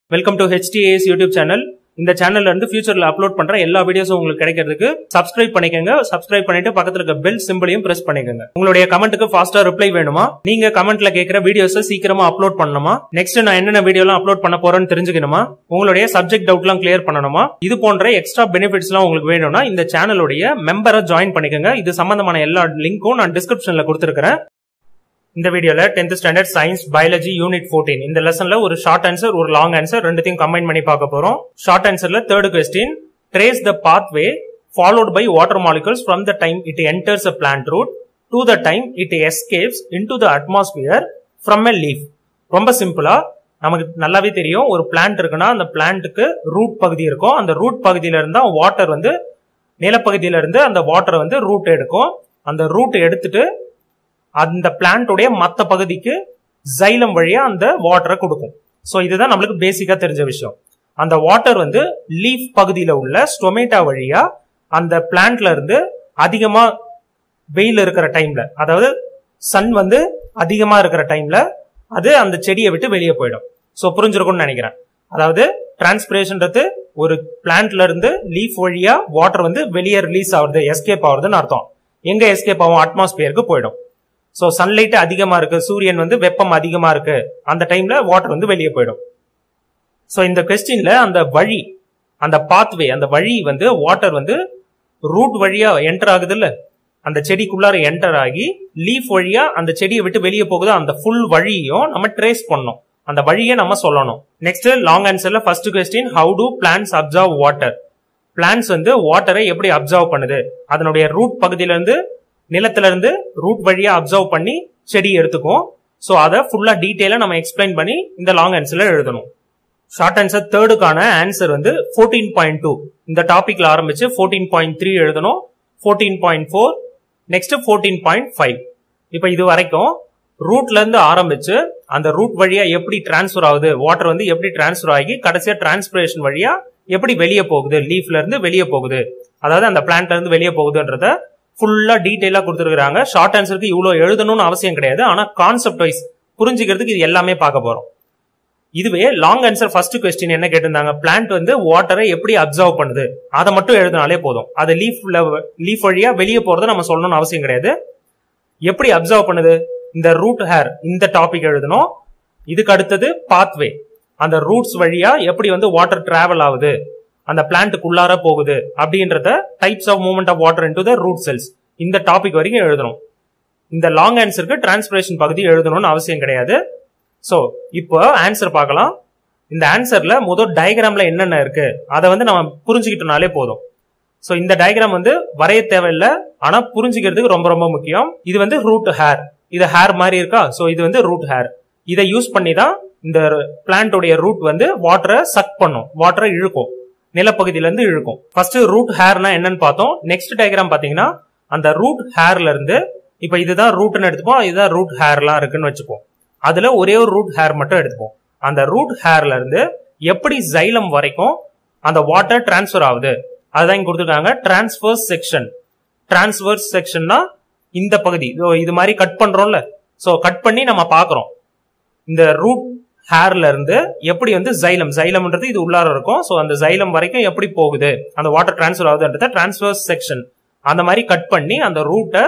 Welcome to HTAS YouTube channel இந்த சேனல்ல இருந்து ஃபியூச்சர்ல அப்லோட் பண்ற எல்லா வீடியோஸும் உங்களுக்கு கிடைக்கிறதுக்கு சப்ஸ்கிரைப் பண்ணிக்கோங்க சப்ஸ்கிரைப் பண்ணிட்டு பக்கத்துல இருக்க பெல் சிம்பிளையும் பிரஸ் பண்ணிக்கோங்க உங்களுடைய கமெண்ட்டுக்கு ஃபாஸ்டா ரிப்ளை வேணுமா நீங்க கமெண்ட்ல கேட்கிற வீடியோஸ் சீக்கிரமா அப்லோட் பண்ணணுமா நெக்ஸ்ட் நான் என்னென்ன வீடியோலாம் அப்லோட் பண்ண போறேன்னு தெரிஞ்சுக்கணுமா உங்களுடைய சப்ஜெக்ட் டவுட்லாம் கிளியர் பண்ணணுமா இது போன்ற எக்ஸ்ட்ரா பெனிஃபிட்ஸ்லாம் உங்களுக்கு வேணும்னா இந்த சேனலுடைய மெம்பரை ஜாயின் பண்ணிக்கோங்க இது சம்பந்தமான எல்லா லிங்க்கும் நான் டிஸ்கிரிப்ஷன்ல கொடுத்துருக்கேன் இந்த வீடியோல 10th standard science biology unit 14 இந்த லெசன்ல ஒரு ஷார்ட் ஆன்சர் ஒரு லாங் ஆன்சர் ரெண்டுத்தையும் கம்பைன் பண்ணி பார்க்க போறோம் ஷார்ட் ஆன்சர்ல third question trace the pathway followed by water molecules from the time it enters a plant root to the time it escapes into the atmosphere from a leaf ரொம்ப சிம்பிளா நமக்கு நல்லாவே தெரியும் ஒரு பிளான்ட் இருக்குன்னா அந்த பிளான்ட்டுக்கு root பகுதி இருக்கும் அந்த ரூட் பகுதியில இருந்தா வாட்டர் வந்து நிலப்பகுதியில இருந்து அந்த வாட்டரை வந்து ரூட் எடுக்கும் அந்த ரூட் எடுத்துட்டு அந்த பிளான்ட்டுடைய மற்ற பகுதிக்கு ஜைலம் வழியா அந்த வாட்டரை கொடுக்கும் ஸோ இதுதான் நம்மளுக்கு பேசிக்கா தெரிஞ்ச விஷயம் அந்த வாட்டர் வந்து லீஃப் பகுதியில உள்ள ஸ்டொமேட்டா வழியா அந்த பிளான்ட்ல இருந்து அதிகமா வெயில் இருக்கிற டைம்ல அதாவது சன் வந்து அதிகமா இருக்கிற டைம்ல அது அந்த செடியை விட்டு வெளியே போயிடும் ஸோ புரிஞ்சிருக்கும்னு நினைக்கிறேன் அதாவது டிரான்ஸ்பிரேஷன்றது ஒரு பிளான்ட்ல இருந்து லீஃப் வழியா வாட்டர் வந்து வெளியே ரிலீஸ் ஆகுது எஸ்கேப் ஆகுதுன்னு அர்த்தம் எங்க எஸ்கேப் ஆகும் அட்மாஸ்பியருக்கு போயிடும் ஸோ சன்லைட் அதிகமா இருக்கு சூரியன் வந்து வெப்பம் அதிகமா இருக்கு அந்த டைம்ல வாட்டர் வந்து வெளியே போயிடும் ஸோ இந்த கொஸ்டின்ல அந்த வழி அந்த பாத்வே அந்த வழி வந்து வாட்டர் வந்து ரூட் வழியா என்டர் ஆகுது இல்ல அந்த செடிக்குள்ளார என்டர் ஆகி லீஃப் வழியா அந்த செடியை விட்டு வெளியே போகுது அந்த ஃபுல் வழியையும் நம்ம ட்ரேஸ் பண்ணணும் அந்த வழியை நம்ம சொல்லணும் நெக்ஸ்ட் லாங் ஆன்சர்ல first question how do plants absorb water plants வந்து வாட்டரை எப்படி அப்சர்வ் பண்ணுது அதனுடைய ரூட் பகுதியில இருந்து நிலத்துல இருந்து ரூட் வழியா அப்சர்வ் பண்ணி செடி எடுத்துக்கும் ஸோ அதை ஃபுல்லா டீட்டெயிலா நம்ம எக்ஸ்பிளைன் பண்ணி இந்த லாங் ஆன்சர்ல எழுதணும் ஷார்ட் ஆன்சர் தேர்டுக்கான ஆன்சர் வந்து ஃபோர்டீன் பாயிண்ட் டூ இந்த டாபிக்ல ஆரம்பிச்சு ஃபோர்டீன் பாயிண்ட் த்ரீ எழுதணும் fourteen point four next fourteen point five இப்போ இது வரைக்கும் ரூட்ல இருந்து ஆரம்பிச்சு அந்த ரூட் வழியா எப்படி டிரான்ஸ்ஃபர் ஆகுது வாட்டர் வந்து எப்படி டிரான்ஸ்ஃபர் ஆகி கடைசியா டிரான்ஸ்பிரேஷன் வழியா எப்படி வெளியே போகுது லீஃப்ல இருந்து வெளியே போகுது அதாவது அந்த பிளான்ட்ல இருந்து வெளியே போகுதுன்றத ஃபுல்லா டீடைலா கொடுத்துருக்காங்க ஷார்ட் ஆன்சருக்கு இவ்வளவு எழுதணும்னு அவசியம் கிடையாது ஆனா கான்செப்ட் வைஸ் புரிஞ்சுக்கிறதுக்கு இது எல்லாமே பார்க்க போறோம் இதுவே லாங் ஆன்சர் ஃபர்ஸ்ட் கொஸ்டின் என்ன கேட்டிருந்தாங்க பிளான்ட் வந்து வாட்டரை எப்படி அப்சர்வ் பண்ணுது அதை மட்டும் எழுதினாலே போதும் அது லீஃப்ல லீஃப் வழியா வெளியே போறதை நம்ம சொல்லணும்னு அவசியம் கிடையாது எப்படி அப்சர்வ் பண்ணுது இந்த ரூட் ஹேர் இந்த டாபிக் எழுதணும் இதுக்கு அடுத்தது பாத்வே அந்த ரூட்ஸ் வழியா எப்படி வந்து வாட்டர் டிராவல் ஆகுது அந்த பிளான்ட்டுக்குள்ளார போகுது அப்படின்றத types of movement of water into the root cells இந்த டாபிக் வரைக்கும் எழுதணும் இந்த லாங் ஆன்சருக்கு டிரான்ஸ்பிரேஷன் பகுதி எழுதணும்னு அவசியம் கிடையாது ஸோ இப்போ ஆன்சர் பார்க்கலாம் இந்த ஆன்சர்ல முதல் டயக்ராம்ல என்னென்ன இருக்கு அதை வந்து நம்ம புரிஞ்சுக்கிட்டோம்னாலே போதும் ஸோ இந்த டயக்ராம் வந்து வரைய தேவையில்லை ஆனா புரிஞ்சுக்கிறதுக்கு ரொம்ப ரொம்ப முக்கியம் இது வந்து ரூட் ஹேர் இது ஹேர் மாதிரி இருக்கா ஸோ இது வந்து ரூட் ஹேர் இதை யூஸ் பண்ணி தான் இந்த பிளான்டோடைய ரூட் வந்து வாட்டரை சக் பண்ணும் வாட்டரை இழுக்கும் நிலப்பகுதியில இருந்து இழுக்கும் ஃபர்ஸ்ட் ரூட் ஹேர்னா என்னன்னு பார்த்தோம் நெக்ஸ்ட் டயக்ராம் பாத்தீங்கன்னா அந்த ரூட் ஹேர்ல இருந்து இப்ப இதுதான் ரூட்னு எடுத்துப்போம் இதுதான் ரூட் ஹேர்லாம் இருக்குன்னு வச்சுப்போம் அதுல ஒரே ஒரு ரூட் ஹேர் மட்டும் எடுத்துப்போம் அந்த ரூட் ஹேர்ல இருந்து எப்படி ஜைலம் வரைக்கும் அந்த வாட்டர் டிரான்ஸ்ஃபர் ஆகுது அதுதான் இங்க கொடுத்துருக்காங்க டிரான்ஸ்பர்ஸ் செக்ஷன் டிரான்ஸ்வர்ஸ் செக்ஷன்னா இந்த பகுதி இது மாதிரி கட் பண்றோம்ல சோ கட் பண்ணி நம்ம பாக்குறோம் இந்த ரூட் ஹேர்ல இருந்து எப்படி வந்து ஜைலம் ஜைலம்ன்றது இது உள்ளார இருக்கும் ஸோ அந்த ஜைலம் வரைக்கும் எப்படி போகுது அந்த வாட்டர் டிரான்ஸ்ஃபர் ஆகுதுன்றத டிரான்ஸ்ஃபர் செக்ஷன் அந்த மாதிரி கட் பண்ணி அந்த ரூட்டை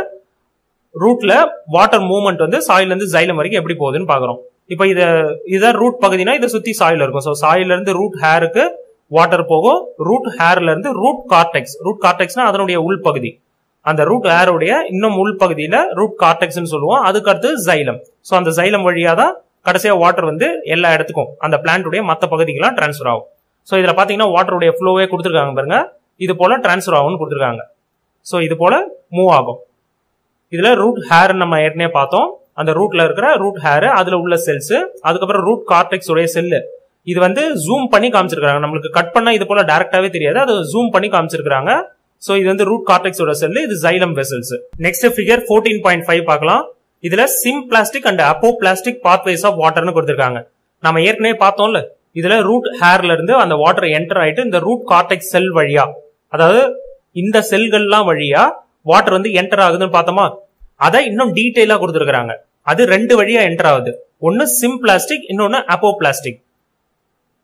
ரூட்ல வாட்டர் மூவ்மெண்ட் வந்து சாயில இருந்து ஜைலம் வரைக்கும் எப்படி போகுதுன்னு பாக்குறோம் இப்போ இத இதான் ரூட் பகுதினா இதை சுத்தி சாயில் இருக்கும் ஸோ சாயில இருந்து ரூட் ஹேருக்கு வாட்டர் போகும் ரூட் ஹேர்ல இருந்து ரூட் கார்டெக்ஸ் ரூட் கார்டெக்ஸ்னா அதனுடைய உள்பகுதி அந்த ரூட் ஹேருடைய இன்னும் உள்பகுதியில ரூட் கார்டெக்ஸ்னு சொல்லுவோம் அதுக்கு அடுத்து ஜைலம் ஸோ அந்த ஜைலம் வழியா தான் கடைசியா வாட்டர் வந்து எல்லா இடத்துக்கும் அந்த பிளான்ட்டுடைய மற்ற பகுதிக்கெல்லாம் டிரான்ஸ்ஃபர் ஆகும் ஸோ இதுல பாத்தீங்கன்னா வாட்டருடைய ஃப்ளோவே கொடுத்துருக்காங்க பாருங்க இது போல டிரான்ஸ்ஃபர் ஆகும்னு கொடுத்துருக்காங்க ஸோ இது போல மூவ் ஆகும் இதுல ரூட் ஹேர் நம்ம ஏற்கனவே பார்த்தோம் அந்த ரூட்ல இருக்கிற ரூட் ஹேர் அதுல உள்ள செல்ஸ் அதுக்கப்புறம் ரூட் கார்டெக்ஸ் உடைய செல்லு இது வந்து ஜூம் பண்ணி காமிச்சிருக்காங்க நம்மளுக்கு கட் பண்ணா இது போல டேரக்டாவே தெரியாது அது ஜூம் பண்ணி காமிச்சிருக்காங்க ஸோ இது வந்து ரூட் கார்டெக்ஸோட செல்லு இது xylem vessels next figure fourteen point five பார்க்கலாம் இதுல symplastic and apoplastic pathways of வாட்டர்னு கொடுத்திருக்காங்க நம்ம ஏற்கனவே பார்த்தோம்ல இதுல ரூட் ஹேர்ல இருந்து அந்த வாட்டர் என்டர் ஆயிட்டு இந்த ரூட் கார்டெக்ஸ் செல் வழியா அதாவது இந்த செல்கள்லாம் வழியா வாட்டர் வந்து என்டர் ஆகுதுன்னு பார்த்தோமா அதை இன்னும் டீட்டெயிலா கொடுத்துருக்காங்க அது ரெண்டு வழியா என்டர் ஆகுது ஒன்னு சிம் பிளாஸ்டிக் இன்னொன்னு அப்போ பிளாஸ்டிக்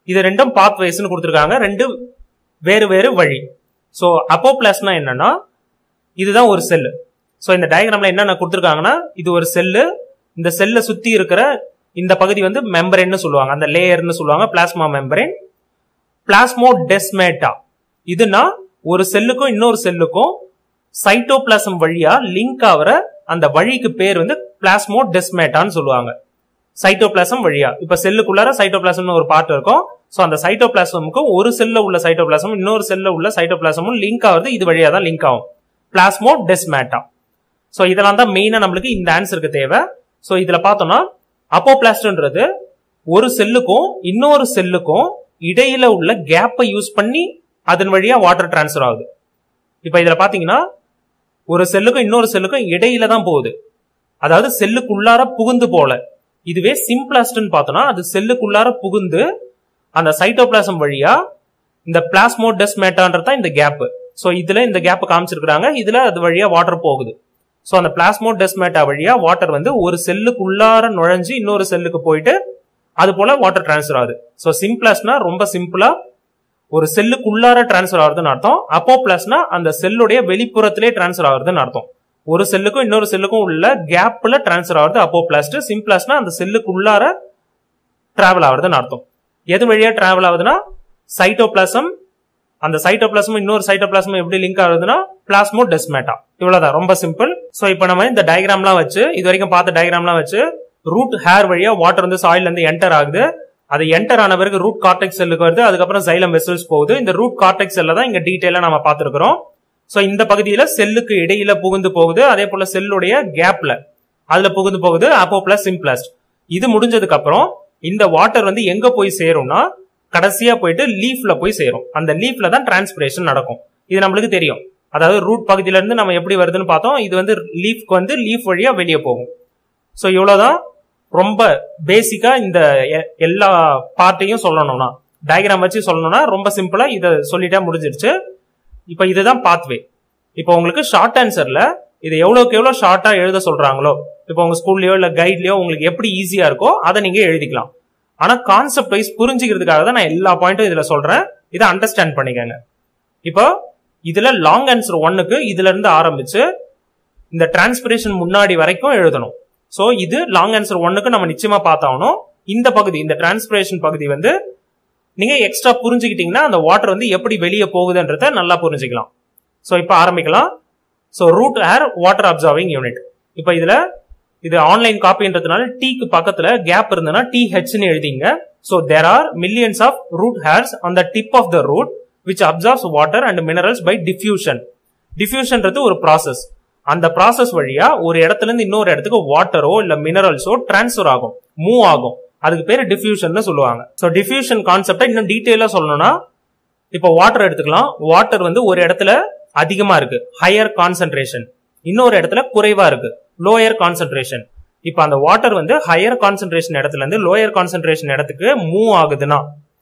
இது ரெண்டும் பாத் வேஸ்னு கொடுத்துருக்காங்க ரெண்டு வேறு வேறு வழி ஸோ அப்போபிளாஸ்னா என்னன்னா இதுதான் ஒரு செல்லு ஸோ இந்த டயக்ராம்ல என்னென்ன கொடுத்துருக்காங்கன்னா இது ஒரு செல்லு இந்த செல்லை சுத்தி இருக்கிற இந்த பகுதி வந்து மெம்பரேன்னு சொல்லுவாங்க அந்த லேயர்னு சொல்லுவாங்க பிளாஸ்மா மெம்பரேன் பிளாஸ்மோ டெஸ்மேட்டா இதுனா ஒரு செல்லுக்கும் இன்னொரு செல்லுக்கும் சைட்டோபிளாசம் வழியா லிங்க் ஆகிற அந்த வழிக்கு பேர் வந்து பிளாஸ்மோ டெஸ்மேட்டான்னு சொல்லுவாங்க சைட்டோபிளாசம் வழியா இப்ப செல்லுக்குள்ளார சைட்டோபிளாசம்னு ஒரு பார்ட் இருக்கும் ஸோ அந்த சைட்டோபிளாசமுக்கும் ஒரு செல்ல உள்ள சைட்டோபிளாசம் இன்னொரு செல்ல உள்ள சைட்டோபிளாசமும் லிங்க் ஆகுறது இது வழியா தான் லிங்க் ஆகும் பிளாஸ்மோ டெஸ்மேட்டா ஸோ இதெல்லாம் தான் மெயினா நம்மளுக்கு இந்த ஆன்சருக்கு தேவை ஸோ இதுல பார்த்தோம்னா அப்போபிளாஸ்ட்ன்றது ஒரு செல்லுக்கும் இன்னொரு செல்லுக்கும் இடையில உள்ள கேப்பை யூஸ் பண்ணி அதன் வழியா வாட்டர் டிரான்ஸ்ஃபர் ஆகுது இப்ப இதுல பாத்தீங்கன்னா ஒரு செல்லுக்கும் இன்னொரு செல்லுக்கும் இடையில தான் போகுது அதாவது செல்லுக்குள்ளார புகுந்து போல இதுவே சிம்பிளாஸ்ட்னு பார்த்தோம்னா அது செல்லுக்குள்ளார புகுந்து அந்த சைட்டோபிளாசம் வழியா இந்த பிளாஸ்மோடெஸ்மேட்டான்றது தான் இந்த கேப் ஸோ இதுல இந்த கேப் காமிச்சிருக்காங்க இதுல அது வழியா வாட்டர் போகுது ஸோ அந்த பிளாஸ்மோடெஸ்மேட்டா வழியா வாட்டர் வந்து ஒரு செல்லுக்குள்ளார நுழைஞ்சு இன்னொரு செல்லுக்கு போயிட்டு அது போல வாட்டர் டிரான்ஸ்ஃபர் ஆகுது ஸோ சிம்பிளாஸ்னா ரொம்ப சிம்பிளா ஒரு செல்லுக்குள்ளார டிரான்ஸ்ஃபர் ஆகுதுன்னு அர்த்தம் அப்போ பிளஸ்னா அந்த செல்லுடைய வெளிப்புறத்திலே டிரான்ஸ்ஃபர் ஆகுதுன்னு அர்த்தம் ஒரு செல்லுக்கும் இன்னொரு செல்லுக்கும் உள்ள கேப்ல டிரான்ஸ்ஃபர் ஆகுது அப்போ பிளாஸ்ட் சிம்பிளாஸ்னா அந்த செல்லுக்குள்ளார டிராவல் ஆகுதுன்னு அர்த்தம் எது வழியா டிராவல் ஆகுதுன்னா சைட்டோபிளாசம் அந்த சைட்டோபிளாசம் இன்னொரு சைட்டோபிளாசம் எப்படி லிங்க் ஆகுதுன்னா பிளாஸ்மோ டெஸ்மேட்டா இவ்வளவுதான் ரொம்ப சிம்பிள் ஸோ இப்போ நம்ம இந்த டயக்ராம்லாம் வச்சு இது வரைக்கும் பார்த்த டயக்ராம்லாம் வச்சு ரூட் ஹேர் வழியா வாட்டர் வந்து சாயில் இருந்து என்டர் ஆகுது அது என்டர் ஆன பிறகு ரூட் கார்டெக்ஸ் செல்லுக்கு வருது அதுக்கப்புறம் சைலம் வெசல்ஸ் போகுது இந்த ரூட் கார்டெக்ஸ் செல்ல தான் இங்க டீட்டெயிலா நம்ம பார்த்துருக்கிறோம் ஸோ இந்த பகுதியில செல்லுக்கு இடையில புகுந்து போகுது அதே போல செல்லுடைய கேப்ல அதுல புகுந்து போகுது அப்போ பிளஸ் சிம்பிளாஸ்ட் இது முடிஞ்சதுக்கு அப்புறம் இந்த வாட்டர் வந்து எங்க போய் சேரும்னா கடைசியா போயிட்டு லீஃப்ல போய் சேரும் அந்த லீஃப்ல தான் டிரான்ஸ்பிரேஷன் நடக்கும் இது நம்மளுக்கு தெரியும் அதாவது ரூட் பகுதியில இருந்து நம்ம எப்படி வருதுன்னு பார்த்தோம் இது வந்து லீஃப்க்கு வந்து லீஃப் வழியா வெளியே போகும் ஸோ இவ்வளவுதான் ரொம்ப பேசிக்கா இந்த எ- எல்லா பார்ட்டையும் சொல்லணும்னா டயக்ராம் வச்சு சொல்லணும்னா ரொம்ப சிம்பிளா இதை சொல்லிட்டா முடிஞ்சிருச்சு இப்போ இதுதான் பாத்வே இப்போ உங்களுக்கு ஷார்ட் ஆன்சர்ல இது எவ்வளவுக்கு எவ்வளவு ஷார்ட்டா எழுத சொல்றாங்களோ இப்போ உங்க ஸ்கூல்லயோ இல்ல கைட்லயோ உங்களுக்கு எப்படி ஈஸியா இருக்கோ அதை நீங்க எழுதிக்கலாம் ஆனா கான்செப்ட் வைஸ் புரிஞ்சுக்கிறதுக்காக தான் நான் எல்லா பாயிண்ட்டும் இதுல சொல்றேன் இதை அண்டர்ஸ்டாண்ட் பண்ணிக்கங்க இப்போ இதுல லாங் ஆன்சர் ஒன்னுக்கு இதுல இருந்து ஆரம்பிச்சு இந்த டிரான்ஸ்பிரேஷன் முன்னாடி வரைக்கும் எழுதணும் சோ இது லாங் ஆன்சர் ஒன்னுக்கு நம்ம நிச்சயமா பார்த்தாகணும் இந்த பகுதி இந்த டிரான்ஸ்பிரேஷன் பகுதி வந்து நீங்க எக்ஸ்ட்ரா புரிஞ்சுக்கிட்டீங்கன்னா அந்த வாட்டர் வந்து எப்படி வெளியே போகுதுன்றத நல்லா புரிஞ்சுக்கலாம் சோ இப்போ ஆரம்பிக்கலாம் so root hair water absorbing unit இப்போ இதுல இது ஆன்லைன் காப்பின்றதுனால டீக்கு பக்கத்துல கேப் இருந்ததுன்னா டி ஹெச்னு எழுதிங்க so there are millions of root hairs on the tip of the root which absorbs water and minerals by diffusion டிஃப்யூஷன்றது ஒரு ப்ராசஸ் அந்த ப்ராசஸ் வழியா ஒரு இடத்துல இருந்து இன்னொரு இடத்துக்கு வாட்டரோ இல்ல மினரல்ஸோ டிரான்ஸ்ஃபர் ஆகும் மூவ் ஆகும் அதுக்கு பேரு டிஃப்யூஷன் சொல்லுவாங்க ஸோ டிஃப்யூஷன் கான்செப்டை இன்னும் டீட்டெயிலா சொல்லணும்னா இப்போ வாட்டர் எடுத்துக்கலாம் வாட்டர் வந்து ஒரு இடத்துல அதிகமா இருக்கு ஹையர் கான்சென்ட்ரேஷன் இன்னொரு இடத்துல குறைவா இருக்கு லோயர் கான்சென்ட்ரேஷன் இப்போ அந்த வாட்டர் வந்து ஹையர் கான்சென்ட்ரேஷன் இடத்துல இருந்து லோயர் கான்சென்ட்ரேஷன் இடத்துக்கு மூவ் ஆகுதுன்னா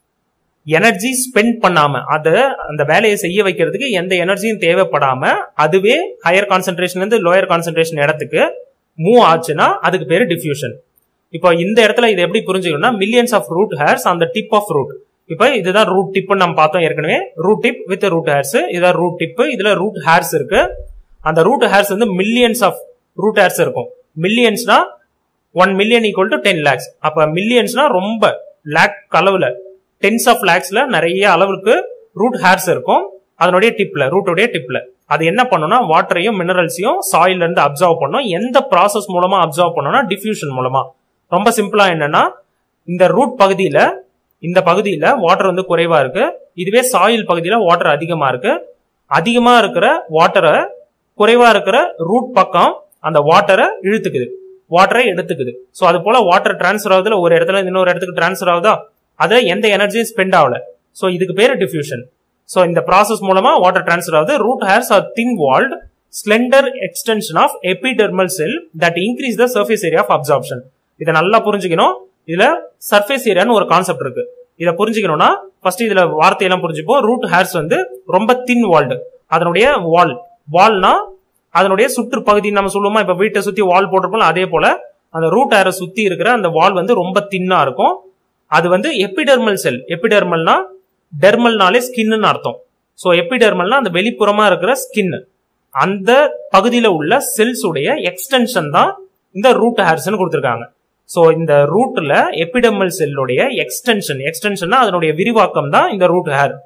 எனர்ஜி ஸ்பெண்ட் பண்ணாம அத அந்த வேலையை செய்ய வைக்கிறதுக்கு எந்த எனர்ஜியும் தேவைப்படாம அதுவே ஹையர் கான்சென்ட்ரேஷன் இருந்து லோயர் கான்சென்ட்ரேஷன் இடத்துக்கு மூவ் ஆச்சுன்னா அதுக்கு பேரு டிஃப்யூஷன் இப்போ இந்த இடத்துல இதை எப்படி புரிஞ்சுக்கணும்னா மில்லியன்ஸ் ஆஃப் ரூட் ஹேர்ஸ் அந்த டிப் ஆஃப் ரூட் இப்போ இதுதான் ரூட் டிப்னு நம்ம பார்த்தோம் ஏற்கனவே root tip with root hairs இதுதான் ரூட் டிப் இதுல ரூட் ஹேர்ஸ் இருக்கு அந்த ரூட் ஹேர்ஸ் வந்து மில்லியன்ஸ் ஆஃப் ரூட் ஹேர்ஸ் இருக்கும் மில்லியன்ஸ்னா one million equal to ten lakhs அப்ப மில்லியன்ஸ்னா ரொம்ப லேக் அளவுல டென்ஸ் ஆஃப் லேக்ஸ்ல நிறைய அளவுக்கு ரூட் ஹேர்ஸ் இருக்கும் அதனுடைய டிப்ல ரூட்டோடைய டிப்ல அது என்ன பண்ணும்னா வாட்டரையும் மினரல்ஸையும் சாயில்ல இருந்து அப்சர்வ் பண்ணும் எந்த ப்ராசஸ் மூலமா அப்சர்வ் பண்ணும்னா டிஃப்யூஷன் மூலமா ரொம்ப சிம்பிளா என்னன்னா இந்த ரூட் பகுதியில இந்த பகுதியில வாட்டர் வந்து குறைவா இருக்கு இதுவே சாயில் பகுதியில வாட்டர் அதிகமா இருக்கு அதிகமா இருக்கிற வாட்டரை குறைவா இருக்கிற ரூட் பக்கம் அந்த வாட்டரை இழுத்துக்குது வாட்டரை எடுத்துக்குது ஸோ அது போல வாட்டர் டிரான்ஸ்ஃபர் ஆகுதுல ஒரு இடத்துல இருந்து இன்னொரு இடத்துக்கு டிரான்ஸ்ஃபர் ஆகுதா அது எந்த எனர்ஜியும் ஸ்பெண்ட் ஆகல ஸோ இதுக்கு பேரு டிஃப்யூஷன் ஸோ இந்த ப்ராசஸ் மூலமா வாட்டர் டிரான்ஸ்ஃபர் ஆகுது root hairs are thin walled slender extension of epidermal cell that increase the surface area of absorption இதை நல்லா புரிஞ்சுக்கணும் இதுல சர்ஃபேஸ் ஏரியான்னு ஒரு கான்செப்ட் இருக்கு இதை புரிஞ்சுக்கணும்னா ஃபர்ஸ்ட் இதுல வார்த்தையெல்லாம் புரிஞ்சுப்போம் ரூட் ஹேர்ஸ் வந்து ரொம்ப தின் வால்டு அதனுடைய வால் வால்னா அதனுடைய சுற்று பகுதி நம்ம சொல்லுவோமா இப்ப வீட்டை சுத்தி வால் போட்டிருப்போம் அதே போல அந்த ரூட் ஹேரை சுத்தி இருக்கிற அந்த வால் வந்து ரொம்ப தின்னா இருக்கும் அது வந்து எபிடெர்மல் செல் எபிடெர்மல்னா டெர்மல்னாலே ஸ்கின்னு அர்த்தம் ஸோ எபிடெர்மல்னா அந்த வெளிப்புறமா இருக்கிற ஸ்கின் அந்த பகுதியில உள்ள செல்ஸ் உடைய எக்ஸ்டென்ஷன் தான் இந்த ரூட் ஹேர்ஸ்னு கொடுத்துருக்காங்க ஸோ இந்த ரூட்ல எபிடெர்மல் செல்லுடைய எக்ஸ்டென்ஷன் எக்ஸ்டென்ஷன்னா அதனுடைய விரிவாக்கம் தான் இந்த ரூட் ஹேர்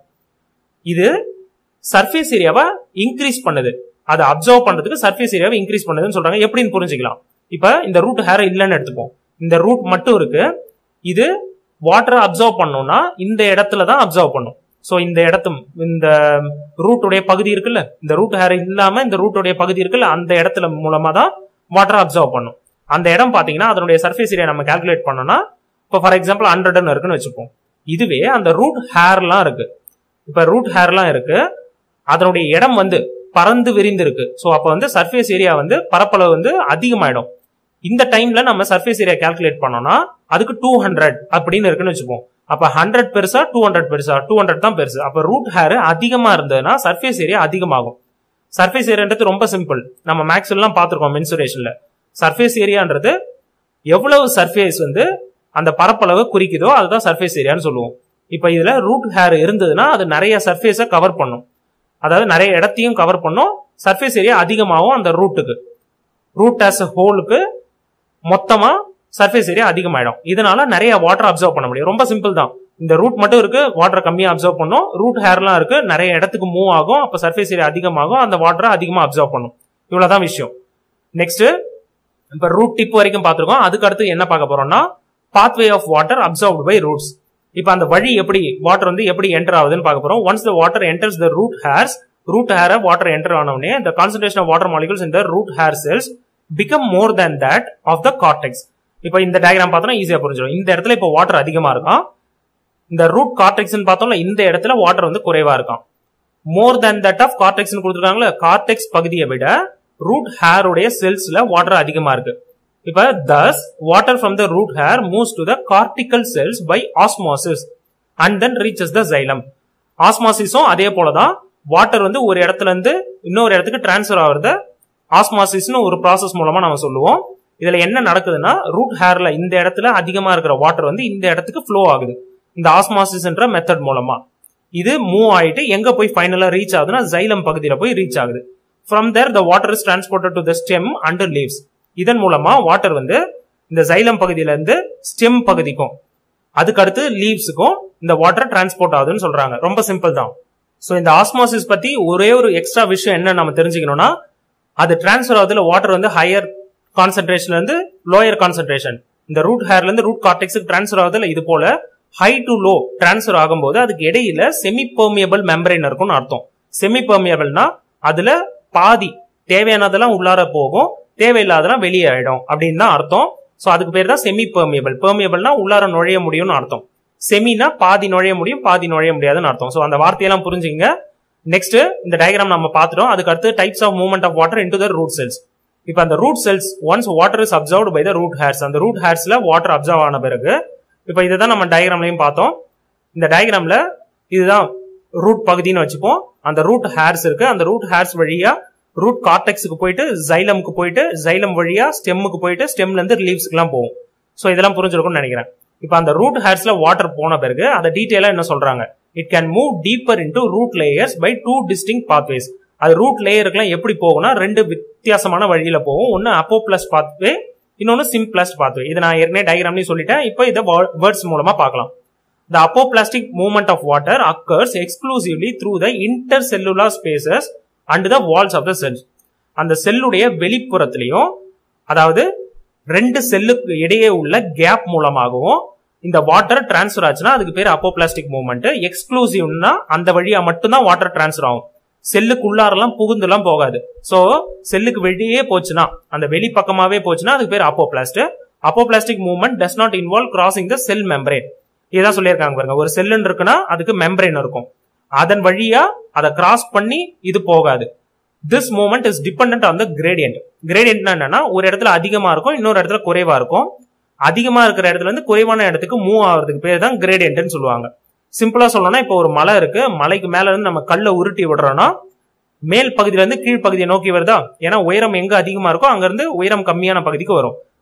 இது சர்ஃபேஸ் ஏரியாவை இன்க்ரீஸ் பண்ணுது அதை அப்சர்வ் பண்றதுக்கு சர்ஃபேஸ் ஏரியாவை இன்க்ரீஸ் பண்ணுதுன்னு சொல்றாங்க எப்படின்னு புரிஞ்சுக்கலாம் இப்ப இந்த ரூட் ஹேர் இல்லைன்னு எடுத்துப்போம் இந்த ரூட் மட்டும் இருக்கு இது வாட்டரை அப்சர்வ் பண்ணோம்னா இந்த இடத்துல தான் அப்சர்வ் பண்ணும் ஸோ இந்த இடத்து இந்த ரூட்டுடைய பகுதி இருக்குல்ல இந்த ரூட் ஹேர் இல்லாம இந்த ரூட்டுடைய பகுதி இருக்குல்ல அந்த இடத்துல மூலமா தான் வாட்டரை அப்சர்வ் பண்ணும் அந்த இடம் பாத்தீங்கன்னா அதனுடைய சர்ஃபேஸ் ஏரியா நம்ம கால்குலேட் பண்ணோம்னா இப்போ ஃபார் எக்ஸாம்பிள் ஹண்ட்ரட்னு இருக்குன்னு வச்சுப்போம் இதுவே அந்த ரூட் ஹேர்லாம் இருக்கு இப்ப ரூட் ஹேர்லாம் இருக்கு அதனுடைய இடம் வந்து பறந்து விரிந்து இருக்கு ஸோ அப்போ வந்து சர்ஃபேஸ் ஏரியா வந்து பரப்பளவு வந்து அதிகமாயிடும் இந்த டைம்ல நம்ம சர்ஃபேஸ் ஏரியா கால்குலேட் பண்ணோம்னா அதுக்கு டூ ஹண்ட்ரட் அப்படின்னு இருக்குன்னு வச்சுப்போம் அப்ப ஹண்ட்ரட் பெருசா டூ ஹண்ட்ரட் பெருசா டூ ஹண்ட்ரட் தான் பெருசு அப்ப ரூட் ஹேர் அதிகமா இருந்ததுன்னா சர்ஃபேஸ் ஏரியா அதிகமாகும் சர்ஃபேஸ் ஏரியான்றது ரொம்ப சிம்பிள் நம்ம மேக்ஸ் எல்லாம் பார்த்துருக்கோம் மென்சுரேஷன்ல சர்ஃபேஸ் ஏரியான்றது எவ்வளவு சர்ஃபேஸ் வந்து அந்த பரப்பளவு குறிக்குதோ அதுதான் சர்ஃபேஸ் ஏரியான்னு சொல்லுவோம் இப்ப இதுல ரூட் ஹேர் இருந்ததுன்னா அது நிறைய சர்ஃபேஸை கவர் பண்ணும் அதாவது நிறைய இடத்தையும் கவர் பண்ணும் சர்ஃபேஸ் ஏரியா அதிகமாகும் அந்த ரூட்டுக்கு ரூட் ஆஸ் ஹோலுக்கு மொத்தமா சர்ஃபேஸ் ஏரியா அதிகமாயிடும் இதனால நிறைய வாட்டர் அப்சர்வ் பண்ண முடியும் ரொம்ப சிம்பிள் தான் இந்த ரூட் மட்டும் இருக்கு வாட்டர் கம்மியா அப்சர்வ் பண்ணும் ரூட் ஹேர்லாம் இருக்கு நிறைய இடத்துக்கு மூவ் ஆகும் அப்ப சர்ஃபேஸ் ஏரியா அதிகமாகும் அந்த வாட்டரை அதிகமா அப்சர்வ் பண்ணும் இவ்வளவுதான் விஷயம் நெக்ஸ்ட் இப்ப ரூட் டிப் வரைக்கும் பார்த்திருக்கோம் அதுக்கு அடுத்து என்ன பார்க்க போறோம்னா pathway of water absorbed by roots இப்ப அந்த வழி எப்படி வாட்டர் வந்து எப்படி என்டர் ஆகுதுன்னு பார்க்க போறோம் once the water enters the root hairs root ஹேர வாட்டர் என்டர் ஆனவுடனே the concentration of water molecules in the root hair cells become more than that of the cortex இப்போ இந்த டயக்ராம் பார்த்தோம்னா ஈஸியா புரிஞ்சிடும் இந்த இடத்துல இப்போ வாட்டர் அதிகமா இருக்கும் இந்த ரூட் கார்டெக்ஸ் பார்த்தோம்ல இந்த இடத்துல வாட்டர் வந்து குறைவா இருக்கும் more than that of cortex கொடுத்துருக்காங்களே கார்டெக்ஸ் பகுதியை விட ரூட் ஹேருடைய செல்ஸ்ல வாட்டர் அதிகமா இருக்கு இப்ப thus water from the root hair moves to the cortical cells by osmosis and then reaches the xylem ஆஸ்மாசிஸும் அதே போலதான் வாட்டர் வந்து ஒரு இடத்துல இருந்து இன்னொரு இடத்துக்கு டிரான்ஸ்ஃபர் ஆகுறத ஆஸ்மாசிஸ்னு ஒரு ப்ராசஸ் மூலமா நம்ம சொல்லுவோம் இதுல என்ன நடக்குதுன்னா ரூட் ஹேர்ல இந்த இடத்துல அதிகமா இருக்கிற வாட்டர் வந்து இந்த இடத்துக்கு ஃப்ளோ ஆகுது இந்த ஆஸ்மாசிஸ்ன்ற மெத்தட் மூலமா இது மூவ் ஆயிட்டு எங்க போய் ஃபைனலா ரீச் ஆகுதுன்னா ஜைலம் பகுதியில போய் ரீச் ஆகுது from there the water is transported to the stem and leaves இதன் மூலமா வாட்டர் வந்து இந்த ஜைலம் பகுதியில இருந்து ஸ்டெம் பகுதிக்கும் அதுக்கு அடுத்து லீவ்ஸுக்கும் இந்த வாட்டர் டிரான்ஸ்போர்ட் ஆகுதுன்னு சொல்றாங்க ரொம்ப சிம்பிள் தான் ஸோ இந்த ஆஸ்மாசிஸ் பத்தி ஒரே ஒரு எக்ஸ்ட்ரா விஷயம் என்ன நம்ம தெரிஞ்சுக்கணும்னா அது டிரான்ஸ்ஃபர் ஆகுதுல வாட்டர் வந்து ஹையர் கான்சென்ட்ரேஷன்ல இருந்து லோயர் கான்சென்ட்ரேஷன் இந்த ரூட் ஹேர்ல இருந்து ரூட் கார்டெக்ஸுக்கு டிரான்ஸ்ஃபர் ஆகுதுல இது போல ஹை டு லோ டிரான்ஸ்ஃபர் ஆகும்போது அதுக்கு இடையில செமி பெர்மியபிள் மெம்பரைன் இருக்கும்னு அர்த்தம் செமி பெர்மியபிள்னா அதுல பாதி தேவையானதெல்லாம் உள்ளார போகும் தேவையில்லாதெல்லாம் வெளியே ஆயிடும் அப்படின்னு தான் அர்த்தம் ஸோ அதுக்கு பேர் தான் செமி பெர்மியபிள் பெர்மியபிள்னா உள்ளார நுழைய முடியும்னு அர்த்தம் செமினா பாதி நுழைய முடியும் பாதி நுழைய முடியாதுன்னு அர்த்தம் ஸோ அந்த வார்த்தையெல்லாம் புரிஞ்சுங்க நெக்ஸ்ட் இந்த டயக்ராம் நம்ம பார்த்துட்டோம் அதுக்கு அடுத்து types of movement of water into the root cells இப்போ அந்த root cells once water is absorbed by the root hairs அந்த ரூட் ஹேர்ஸ்ல வாட்டர் அப்சர்வ் ஆன பிறகு இப்போ இதை தான் நம்ம டயக்ராம்லையும் பார்த்தோம் இந்த டயக்ராம்ல இதுதான் ரூட் பகுதின்னு வச்சுப்போம் அந்த ரூட் ஹேர்ஸ் இருக்கு அந்த ரூட் ஹேர்ஸ் வழியா ரூட் கார்டெக்ஸுக்கு போயிட்டு ஜைலமுக்கு போயிட்டு ஜைலம் வழியா ஸ்டெம்முக்கு போயிட்டு ஸ்டெம்ல இருந்து லீவ்ஸ்க்குலாம் போகும் ஸோ இதெல்லாம் புரிஞ்சிருக்கும்னு நினைக்கிறேன் இப்போ அந்த ரூட் ஹேர்ஸ்ல வாட்டர் போன பிறகு அதை டீட்டெயிலா என்ன சொல்றாங்க it can move deeper into root layers by two distinct pathways அது ரூட் லேயருக்குலாம் எப்படி போகும்னா ரெண்டு வித்தியாசமான வழியில போகும் ஒன்னு அப்போ பிளஸ் பாத்வே இன்னொன்னு சிம் பிளஸ் பாத்வே இதை நான் ஏற்கனவே டயக்ராம்லயும் சொல்லிட்டேன் இப்போ இதை வேர்ட்ஸ் மூலமா பார்க்கலாம் The apoplastic movement of water occurs exclusively through the intercellular spaces and the walls of the cells. அந்த செல்லுடைய வெளிப்புறத்திலையும் அதாவது ரெண்டு செல்லுக்கு இடையே உள்ள கேப் மூலமாகவும் இந்த வாட்டர் டிரான்ஸ்ஃபர் ஆச்சுன்னா அதுக்கு பேர் அப்போபிளாஸ்டிக் மூவ்மெண்ட் எக்ஸ்க்ளூசிவ்னா அந்த வழியா மட்டும்தான் வாட்டர் டிரான்ஸ்ஃபர் ஆகும் செல்லுக்கு உள்ளாரெல்லாம் புகுந்துலாம் போகாது சோ செல்லுக்கு வெளியே போச்சுன்னா அந்த வெளி பக்கமாவே போச்சுன்னா அதுக்கு பேர் apoplast apoplastic movement does not involve crossing the cell membrane இதுதான் சொல்லியிருக்காங்க பாருங்க ஒரு செல்லுன்னு இருக்குன்னா அதுக்கு மெம்பரேன் இருக்கும் அதன் வழியா அதை கிராஸ் பண்ணி இது போகாது this moment is depend on the gradient கிரேடியன்ட்னா என்னன்னா ஒரு இடத்துல அதிகமா இருக்கும் இன்னொரு இடத்துல குறைவா இருக்கும் அதிகமா இருக்கிற இடத்துல இருந்து குறைவான இடத்துக்கு மூவ் ஆகுறதுக்கு பேர் தான் கிரேடியன்ட்னு சொல்லுவாங்க சிம்பிளா சொல்லணும்னா இப்போ ஒரு மலை இருக்கு மலைக்கு மேல இருந்து நம்ம கல்லை உருட்டி விடுறோம்னா மேல் பகுதியில இருந்து கீழ் பகுதியை நோக்கி வருதா ஏன்னா உயரம் எங்க அதிகமா இருக்கோ அங்க இருந்து உயரம் கம்மியான பகுதிக்கு வரும்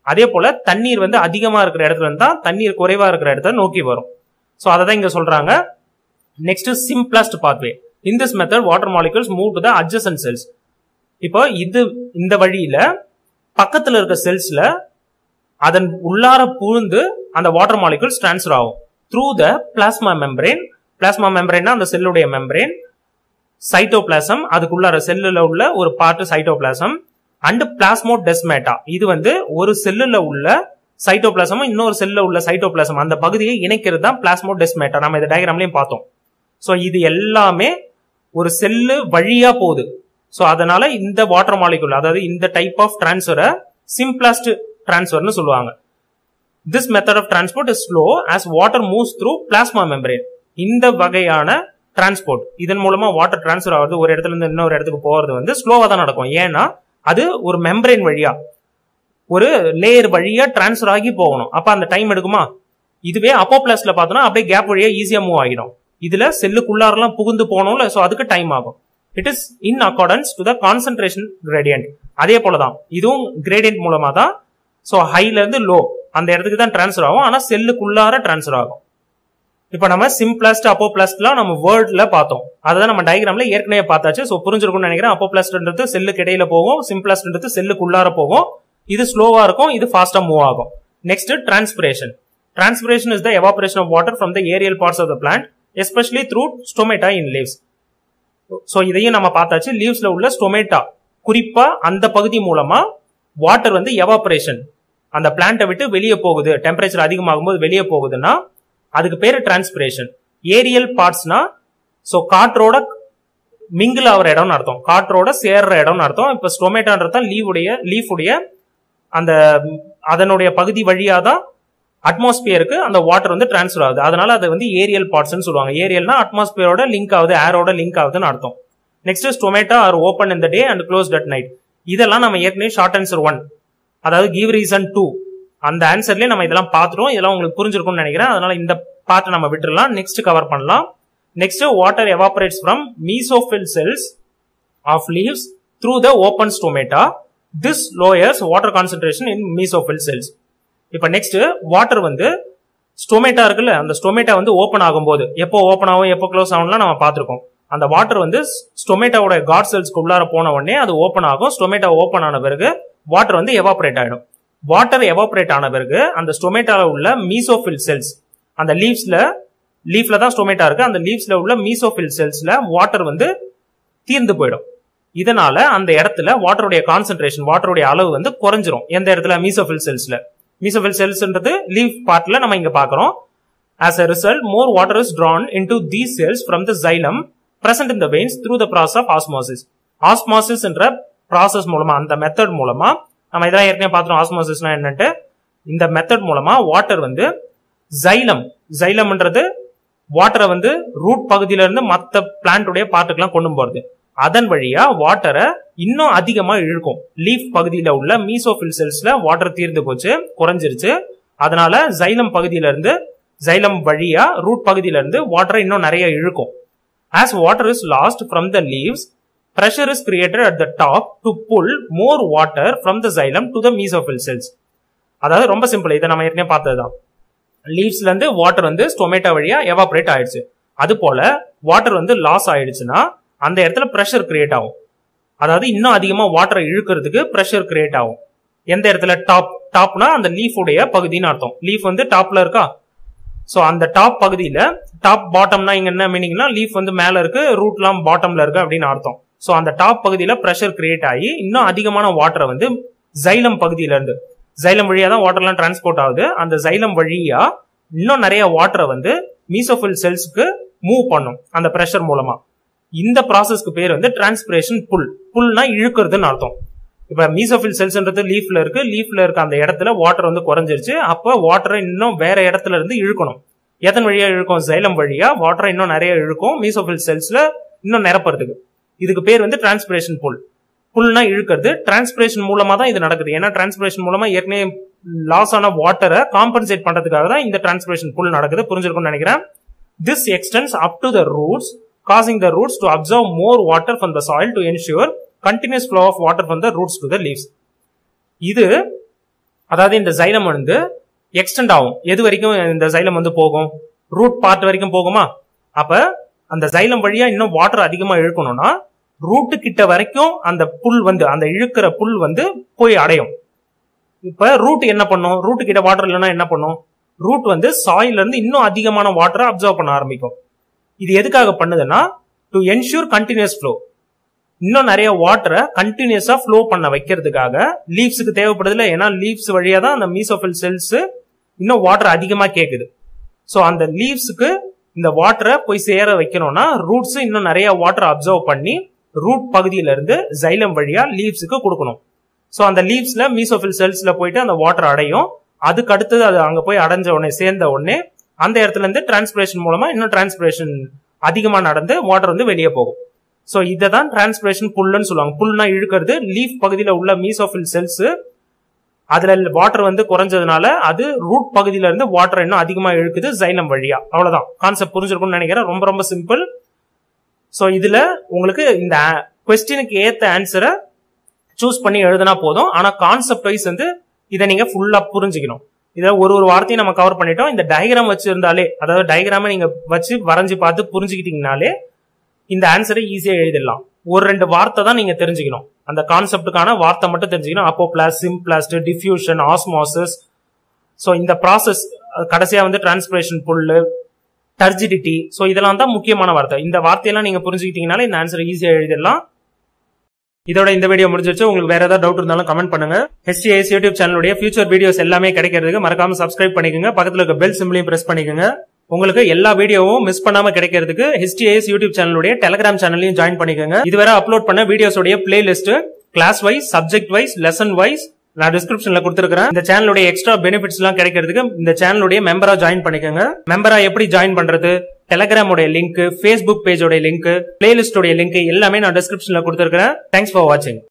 அதே போல தண்ணீர் வந்து அதிகமா இருக்கிற இடத்துல இருந்தா தண்ணீர் குறைவா இருக்கிற இடத்த நோக்கி வரும் ஸோ அதை தான் இங்க சொல்றாங்க next symplast pathway in this method water molecules move to the adjacent cells இப்போ இது இந்த வழியில பக்கத்துல இருக்க செல்ஸ்ல அதன் உள்ளார புழுந்து அந்த வாட்டர் மாலிகூல்ஸ் டிரான்ஸ்ஃபர் ஆகும் through the plasma membrane plasma மெம்பரேன்னா அந்த செல்லுடைய மெம்பரேன் சைட்டோபிளாசம் அதுக்குள்ளார செல்லுல உள்ள ஒரு பார்ட் சைட்டோபிளாசம் அண்ட் பிளாஸ்மோடெஸ்மேட்டா இது வந்து ஒரு செல்லுல உள்ள சைட்டோபிளாசமும் இன்னொரு செல்லுல உள்ள சைட்டோபிளாசம் அந்த பகுதியை இணைக்கிறது தான் பிளாஸ்மோடெஸ்மேட்டா நம்ம இந்த டயக்ராம்லயும் பார்த்தோம் ஸோ இது எல்லாமே ஒரு செல்லு வழியா போகுது ஸோ அதனால இந்த வாட்டர் மாலிகுல் அதாவது இந்த டைப் ஆஃப் டிரான்ஸ்ஃபரை சிம்பிளஸ்ட் டிரான்ஸ்ஃபர்னு சொல்லுவாங்க this method of transport is slow as water moves through plasma membrane இந்த வகையான டிரான்ஸ்போர்ட் இதன் மூலமா வாட்டர் டிரான்ஸ்ஃபர் ஆகுது ஒரு இடத்துல இருந்து இன்னொரு இடத்துக்கு போறது வந்து ஸ்லோவா தான் நடக்கும் ஏன்னா அது ஒரு மெம்பரேன் வழியா ஒரு லேயர் வழியா டிரான்ஸ்ஃபர் ஆகி போகணும் அப்ப அந்த டைம் எடுக்குமா இதுவே அப்போ பிளஸ்ல பார்த்தோம்னா அப்படியே கேப் வழியா ஈஸியா மூவ் ஆகிடும் இதுல செல்லுக்குள்ளாரெல்லாம் புகுந்து போகணும்ல ஸோ அதுக்கு டைம் ஆகும் it is in accordance to the concentration gradient அதே போல தான் இதுவும் கிரேடியன்ட் மூலமா தான் ஸோ ஹைல இருந்து லோ அந்த இடத்துக்கு தான் டிரான்ஸ்ஃபர் ஆகும் ஆனா செல்லுக்குள்ளார டிரான்ஸ்ஃபர் ஆகும் இப்போ நம்ம சிம்பிளஸ்ட் அப்போ பிளஸ்ட்லாம் நம்ம வேர்ட்ல பார்த்தோம் அதான் நம்ம டயக்ராம்ல ஏற்கனவே பார்த்தாச்சு ஸோ புரிஞ்சிருக்கும்னு நினைக்கிறேன் அப்போ பிளஸ்ட்ன்றது செல்லுக்கு இடையில போகும் சிம்பிளஸ்ட்ன்றது செல்லுக்குள்ளார போகும் இது ஸ்லோவா இருக்கும் இது ஃபாஸ்டா மூவ் ஆகும் next transpiration transpiration is the evaporation of water from the aerial parts of the plant especially through stomata in leaves so இதையும் நம்ம பார்த்தாச்சு லீவ்ஸ்ல உள்ள ஸ்டொமேட்டா குறிப்பா அந்த பகுதி மூலமா வாட்டர் வந்து எவாபரேஷன் அந்த பிளான்ட்டை விட்டு வெளியே போகுது டெம்பரேச்சர் அதிகமாகும் போது வெளியே போகுதுன்னா அதுக்கு பேரு டிரான்ஸ்பிரேஷன் ஏரியல் பார்ட்ஸ்னா ஸோ காற்றோட மிங்கிள் ஆகிற இடம்னு அர்த்தம் காற்றோட சேர்ற இடம்னு அர்த்தம் இப்போ ஸ்டொமேட்டோன்றது லீவுடைய லீஃபுடைய அந்த அதனுடைய பகுதி வழியா தான் அட்மாஸ்பியருக்கு அந்த வாட்டர் வந்து டிரான்ஸ்ஃபர் ஆகுது அதனால அது வந்து ஏரியல் பார்ட்ஸ்னு சொல்லுவாங்க ஏரியல்னா அட்மாஸ்பியரோட லிங்க் ஆகுது ஏரோட லிங்க் ஆகுதுன்னு அர்த்தம் next stomata are open in the day and close at night இதெல்லாம் நம்ம ஏற்கனவே ஷார்ட் ஆன்சர் ஒன் அதாவது கிவ் ரீசன் டூ அந்த ஆன்சர்லயே நம்ம இதெல்லாம் பார்த்துட்டோம் இதெல்லாம் உங்களுக்கு புரிஞ்சிருக்கும்னு நினைக்கிறேன் அதனால இந்த பார்ட்டை நம்ம விட்டுறலாம் நெக்ஸ்ட் கவர் பண்ணலாம் next water evaporates from mesophyll cells of leaves through the open stomata this lowers water concentration in mesophyll cells இப்போ நெக்ஸ்ட் வாட்டர் வந்து ஸ்டொமேட்டா இருக்குல்ல அந்த ஸ்டொமேட்டா வந்து ஓப்பன் ஆகும்போது எப்போ ஓப்பன் ஆகும் எப்போ க்ளோஸ் ஆகும்லாம் நம்ம பார்த்துருக்கோம் அந்த வாட்டர் வந்து ஸ்டொமேட்டாவோட காட் செல்ஸ்க்கு உள்ளார போன உடனே அது ஓப்பன் ஆகும் ஸ்டொமேட்டா ஓப்பன் ஆன பிறகு வாட்டர் வந்து எவாபரேட் ஆயிடும் வாட்டர் எவாபரேட் ஆன பிறகு அந்த ஸ்டொமேட்டால உள்ள மீசோஃபில் செல்ஸ் அந்த லீவ்ஸ்ல லீஃப்ல தான் ஸ்டொமேட்டா இருக்கு அந்த லீவ்ஸ்ல உள்ள மீசோஃபில் செல்ஸ்ல வாட்டர் வந்து தீர்ந்து போயிடும் இதனால அந்த இடத்துல வாட்டருடைய கான்சென்ட்ரேஷன் வாட்டருடைய அளவு வந்து குறைஞ்சிரும் எந்த இடத்துல மீசோஃபில் செல்ஸ்ல மீசோஃபில் செல்ஸ்ன்றது லீவ் பார்ட்ல நம்ம இங்க பாக்குறோம் as a result more water is drawn into these cells from the xylem present in the veins through the process of osmosis osmosis என்ற ப்ராசஸ் மூலமா அந்த மெத்தட் மூலமா நம்ம இதெல்லாம் ஏற்கனவே பார்த்துறோம் ஆஸ்மோசிஸ்னா என்னன்ட்டு இந்த மெத்தட் மூலமா வாட்டர் வந்து ஜைலம் ஜைலம்ன்றது வாட்டரை வந்து ரூட் பகுதியில இருந்து மற்ற பிளான்ட்டுடைய பார்ட்டுக்கெல்லாம் கொண்டு போறது அதன் வழியா வாட்டரை இன்னும் அதிகமா இழுக்கும் லீஃப் பகுதியில உள்ள மீசோஃபில் செல்ஸ்ல வாட்டர் தீர்ந்து போச்சு குறைஞ்சிருச்சு அதனால ஜைலம் பகுதியில இருந்து ஜைலம் வழியா ரூட் பகுதியில இருந்து வாட்டரை இன்னும் நிறைய இழுக்கும் as water is lost from the leaves pressure is created at the top to pull more water from the xylem to the mesophil cells அதாவது ரொம்ப சிம்பிள் இதை நம்ம ஏற்கனவே பார்த்ததுதான் லீவ்ஸ்ல இருந்து வாட்டர் வந்து ஸ்டொமேட்டோ வழியா எவாபரேட் ஆயிடுச்சு அது போல வாட்டர் வந்து லாஸ் ஆயிடுச்சுன்னா அந்த இடத்துல ப்ரெஷர் கிரியேட் ஆகும் அதாவது இன்னும் அதிகமா வாட்டரை இழுக்கிறதுக்கு ப்ரெஷர் கிரியேட் ஆகும் எந்த இடத்துல டாப் டாப்னா அந்த லீஃபுடைய பகுதின்னு அர்த்தம் லீஃப் வந்து டாப்ல இருக்கா ஸோ அந்த டாப் பகுதியில டாப் பாட்டம்னா இங்க என்ன மீனிங்னா லீஃப் வந்து மேல இருக்கு ரூட்லாம் பாட்டம்ல இருக்கு அப்படின்னு அர்த்தம் ஸோ அந்த டாப் பகுதியில ப்ரெஷர் கிரியேட் ஆகி இன்னும் அதிகமான வாட்டரை வந்து ஜைலம் பகுதியில இருந்து ஜைலம் வழியா தான் வாட்டர்லாம் டிரான்ஸ்போர்ட் ஆகுது அந்த ஜைலம் வழியா இன்னும் நிறைய வாட்டரை வந்து மீசோஃபில் செல்ஸ்க்கு மூவ் பண்ணும் அந்த ப்ரெஷர் மூலமா இந்த ப்ராசஸ்க்கு பேர் வந்து டிரான்ஸ்பிரேஷன் புல் புல்னா இழுக்கிறதுன்னு அர்த்தம் இப்ப மீசோஃபில் செல்ஸ்ன்றது லீஃப்ல இருக்கு லீஃப்ல இருக்க அந்த இடத்துல வாட்டர் வந்து குறைஞ்சிருச்சு அப்போ வாட்டரை இன்னும் வேற இடத்துல இருந்து இழுக்கணும் எதன் வழியா இழுக்கும் ஜைலம் வழியா வாட்டரை இன்னும் நிறைய இழுக்கும் மீசோஃபில் செல்ஸ்ல இன்னும் நிரப்புறதுக்கு இதுக்கு பேர் வந்து டிரான்ஸ்பிரேஷன் புல் புல்னா இழுக்கிறது டிரான்ஸ்பிரேஷன் மூலமா தான் இது நடக்குது ஏன்னா டிரான்ஸ்பிரேஷன் மூலமா ஏற்கனவே லாஸ் ஆன வாட்டரை காம்பன்சேட் பண்றதுக்காக தான் இந்த டிரான்ஸ்பிரேஷன் புல் நடக்குது புரிஞ்சிருக்கும்னு நினைக்கிறேன் this extends up to the roots causing the roots to absorb more water from the soil to ensure continuous flow of water from the roots to the leaves இது அதாவது இந்த சைலம் வந்து எக்ஸ்டெண்ட் ஆகும் எது வரைக்கும் இந்த சைலம் வந்து போகும் ரூட் பார்ட் வரைக்கும் போகுமா அப்ப அந்த சைலம் வழியா இன்னும் வாட்டர் அதிகமா இழுக்கணும்னா ரூட்டு கிட்ட வரைக்கும் அந்த புல் வந்து அந்த இழுக்கிற புல் வந்து போய் அடையும் இப்ப ரூட் என்ன பண்ணும் ரூட்டு கிட்ட வாட்டர் இல்லைன்னா என்ன பண்ணும் ரூட் வந்து சாயில இருந்து இன்னும் அதிகமான வாட்டரை அப்சர்வ் பண்ண ஆரம்பிக்கும் இது எதுக்காக பண்ணுதுன்னா டு என்ஷூர் கண்டினியூஸ் ஃப்ளோ இன்னும் நிறைய வாட்டரை கண்டினியூஸா ஃப்ளோ பண்ண வைக்கிறதுக்காக லீவ்ஸுக்கு தேவைப்படுதுல ஏன்னா லீவ்ஸ் வழியா தான் அந்த மீசோஃபில் செல்ஸ் இன்னும் வாட்டர் அதிகமா கேக்குது ஸோ அந்த லீவ்ஸுக்கு இந்த வாட்டரை போய் சேர வைக்கணும்னா ரூட்ஸ் இன்னும் நிறைய வாட்டர் அப்சர்வ் பண்ணி ரூட் பகுதியில இருந்து ஜைலம் வழியா லீவ்ஸுக்கு கொடுக்கணும் ஸோ அந்த லீவ்ஸ்ல மீசோஃபில் செல்ஸ்ல போயிட்டு அந்த வாட்டர் அடையும் அதுக்கு அடுத்தது அது அங்க போய் அடைஞ்ச உடனே சேர்ந்த உடனே அந்த இடத்துல இருந்து டிரான்ஸ்பிரேஷன் மூலமா இன்னும் டிரான்ஸ்பிரேஷன் அதிகமா நடந்து வாட்டர் வந்து வெளியே போகும் ஸோ இதை தான் டிரான்ஸ்பிரேஷன் புல்லுன்னு சொல்லுவாங்க புல்னா இழுக்கிறது லீஃப் பகுதியில் உள்ள மீசோஃபில் செல்ஸ் அதுல வாட்டர் வந்து குறைஞ்சதுனால அது ரூட் பகுதியில இருந்து வாட்டர் இன்னும் அதிகமா இழுக்குது ஜைலம் வழியா அவ்வளவுதான் கான்செப்ட் புரிஞ்சிருக்கும்னு நினைக்கிறேன் ரொம்ப ரொம்ப சிம்பிள் ஸோ இதுல உங்களுக்கு இந்த கொஸ்டினுக்கு ஏத்த ஆன்சரை சூஸ் பண்ணி எழுதினா போதும் ஆனா கான்செப்ட் வைஸ் வந்து இதை நீங்க ஃபுல்லா புரிஞ்சுக்கணும் இதை ஒரு ஒரு வார்த்தையும் நம்ம கவர் பண்ணிட்டோம் இந்த டயக்ராம் வச்சிருந்தாலே அதாவது டயக்ராமை நீங்க வச்சு வரைஞ்சு பார்த்து புரிஞ்சுக்கிட்டீங்கனாலே இந்த ஆன்சரை ஈஸியா எழுதிடலாம் ஒரு ரெண்டு வார்த்தை தான் நீங்க தெரிஞ்சுக்கணும் அந்த கான்செப்டுக்கான வார்த்தை மட்டும் தெரிஞ்சுக்கணும் apoplast symplast diffusion osmosis so இந்த ப்ராசஸ் கடைசியா வந்து டிரான்ஸ்பிரேஷன் புல்லு டர்ஜிடிட்டி ஸோ இதெல்லாம் தான் முக்கியமான வார்த்தை இந்த வார்த்தையெல்லாம் நீங்க புரிஞ்சுக்கிட்டீங்கனாலே இந்த ஆன்சரை ஈஸியா எழுதிடலாம் இதோட இந்த வீடியோ முடிஞ்சிருச்சு உங்களுக்கு வேற ஏதாவது டவுட் இருந்தாலும் கமெண்ட் பண்ணுங்க ஹெச்டிஎஸ் யூடியூப் சேனலுடைய ஃபியூச்சர் வீடியோஸ் எல்லாமே கிடைக்கிறதுக்கு மறக்காம சப்ஸ்கிரைப் பண்ணிக்கோங்க பக்கத்துல இருக்க பெல் சிம்பிளையும் பிரஸ் பண்ணிக்கோங்க உங்களுக்கு எல்லா வீடியோவும் மிஸ் பண்ணாம கிடைக்கிறதுக்கு ஹெச்டிஎஸ் யூடியூப் சேனலுடைய டெலிகிராம் சேனலையும் ஜாயின் பண்ணிக்கோங்க இதுவரை அப்லோட் பண்ண வீடியோஸோடைய playlist class wise subject wise lesson wise நான் டிஸ்கிரிப்ஷன்ல கொடுத்துருக்கேன் இந்த சேனலுடைய எக்ஸ்ட்ரா பெனிஃபிட்ஸ் எல்லாம் கிடைக்கிறதுக்கு இந்த சேனலுடைய மெம்பரா ஜாயின் பண்ணிக்கோங்க மெம்பரா எப்படி ஜாயின் பண்றது டெலகிராமோட லிங்க் ஃபேஸ்புக் பேஜோட லிங்க் பிளேலிஸ்டோட லிங்க் எல்லாமே நான் டிஸ்கிரிப்ஷன்ல கொடுத்துருக்கேன் தேங்க்ஸ் ஃபார் வாட்சிங்